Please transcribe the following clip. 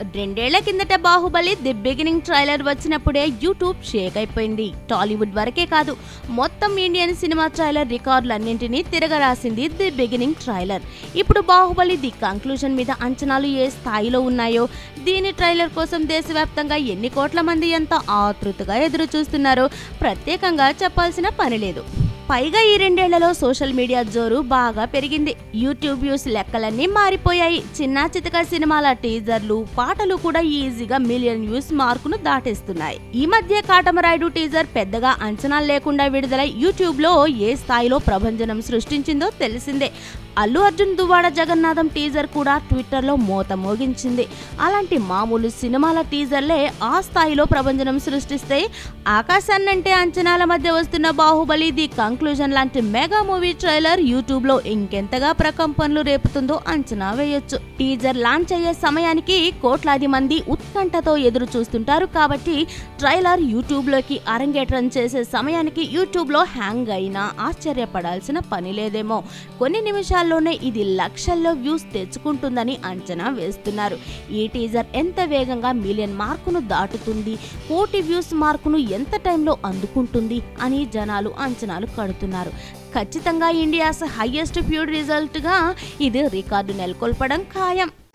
రెండేళ్ల కిందట Baahubali the beginning trailer వచ్చినప్పుడే యూట్యూబ్ షేక్ అయిపోయింది టాలీవుడ్ వరకే కాదు మొత్తం ఇండియన్ సినిమా ట్రైలర్ రికార్డులన్నింటినీ తిరగరాసింది ది బిగినింగ్ ట్రైలర్ ఇప్పుడు బాహుబలి ది కంక్లూజన్ మీద అంచనాలు ఏ స్థాయిలో ఉన్నాయో దీని ట్రైలర్ కోసం దేశవ్యాప్తంగా ఎన్ని కోట్ల మంది ఎంత ఆతృతగా ఎదురు చూస్తున్నారో ప్రత్యేకంగా చెప్పాల్సిన పని లేదు పైగా ఈ రెండేళ్లలో సోషల్ మీడియా జోరు బాగా పెరిగింది యూట్యూబ్ వ్యూస్ లెక్కలన్నీ మారిపోయాయి చిన్న చితక సినిమాల టీజర్లు పాటలు కూడా ఈజీగా మిలియన్ వ్యూస్ మార్కును దాటేస్తున్నాయి ఈ మధ్య కాటమరాయుడు టీజర్ పెద్దగా అంచనాలు లేకుండా విడుదలై యూట్యూబ్ లో ఏ స్థాయిలో ప్రభంజనం సృష్టించిందో తెలిసిందే అల్లు అర్జున్ దువాడ జగన్నాథం టీజర్ కూడా ట్విట్టర్లో మోత మోగించింది అలాంటి మామూలు సినిమాల టీజర్లే ఆ స్థాయిలో ప్రభంజనం సృష్టిస్తే ఆకాశాన్నంటే అంచనాల మధ్య వస్తున్న బాహుబలి ది కంక్లూజన్ లాంటి మెగా మూవీ ట్రైలర్ యూట్యూబ్ లో ఇంకెంతగా ప్రకంపనలు రేపుతుందో అంచనా వేయొచ్చు టీజర్ లాంచ్ అయ్యే సమయానికి కోట్లాది మంది ఉత్కంఠతో ఎదురు చూస్తుంటారు కాబట్టి ట్రైలర్ యూట్యూబ్ లోకి అరంగేట్రం చేసే సమయానికి యూట్యూబ్ లో హ్యాంగ్ అయినా ఆశ్చర్యపడాల్సిన పని లేదేమో కొన్ని నిమిషాల్లోనే ఇది లక్షల్లో వ్యూస్ తెచ్చుకుంటుందని అంచనా వేస్తున్నారు ఈ టీజర్ ఎంత వేగంగా మిలియన్ మార్కును దాటుతుంది కోటి వ్యూస్ మార్కును ఎంత టైంలో అందుకుంటుంది అని జనాలు అంచనాలు కడుతున్నారు ఖచ్చితంగా ఇండియాస్ హైయెస్ట్ వ్యూడ్ రిజల్ట్గా ఇది రికార్డు నెలకొల్పడం ఖాయం